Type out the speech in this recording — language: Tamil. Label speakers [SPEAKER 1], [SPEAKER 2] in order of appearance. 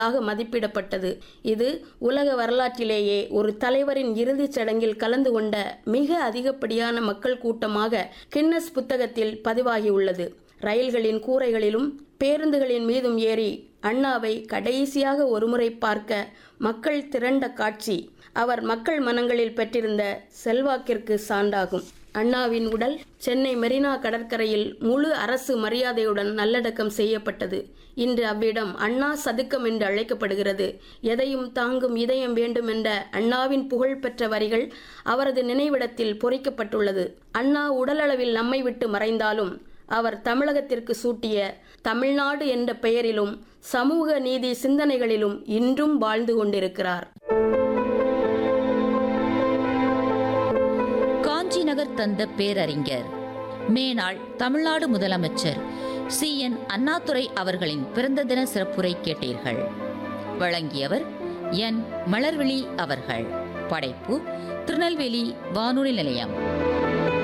[SPEAKER 1] ஆக மதிப்பிடப்பட்டது இது உலக வரலாற்றிலேயே ஒரு தலைவரின் இறுதிச் சடங்கில் கலந்து கொண்ட மிக அதிகப்படியான மக்கள் கூட்டமாக கின்னஸ் புத்தகத்தில் பதிவாகியுள்ளது ரயில்களின் கூரைகளிலும் பேருந்துகளின் மீதும் ஏறி அண்ணாவை கடைசியாக ஒருமுறை பார்க்க மக்கள் திரண்ட காட்சி அவர் மக்கள் மனங்களில் பெற்றிருந்த செல்வாக்கிற்கு சான்றாகும் அண்ணாவின் உடல் சென்னை மெரினா கடற்கரையில் முழு அரசு மரியாதையுடன் நல்லடக்கம் செய்யப்பட்டது இன்று அவ்விடம் அண்ணா சதுக்கம் என்று அழைக்கப்படுகிறது எதையும் தாங்கும் இதயம் வேண்டும் என்ற அண்ணாவின் புகழ்பெற்ற வரிகள் அவரது நினைவிடத்தில் பொறிக்கப்பட்டுள்ளது அண்ணா உடலளவில் நம்மை விட்டு மறைந்தாலும் அவர் தமிழகத்திற்கு சூட்டிய தமிழ்நாடு என்ற பெயரிலும் சமூக நீதி சிந்தனைகளிலும் இன்றும் வாழ்ந்து கொண்டிருக்கிறார்
[SPEAKER 2] காஞ்சி நகர் தந்த பேரறிஞர் மேனாள் தமிழ்நாடு முதலமைச்சர் சி என் அண்ணாதுரை அவர்களின் பிறந்த தின சிறப்புரை கேட்டீர்கள் வழங்கியவர் என் மலர்விழி அவர்கள் படைப்பு திருநெல்வேலி வானொலி நிலையம்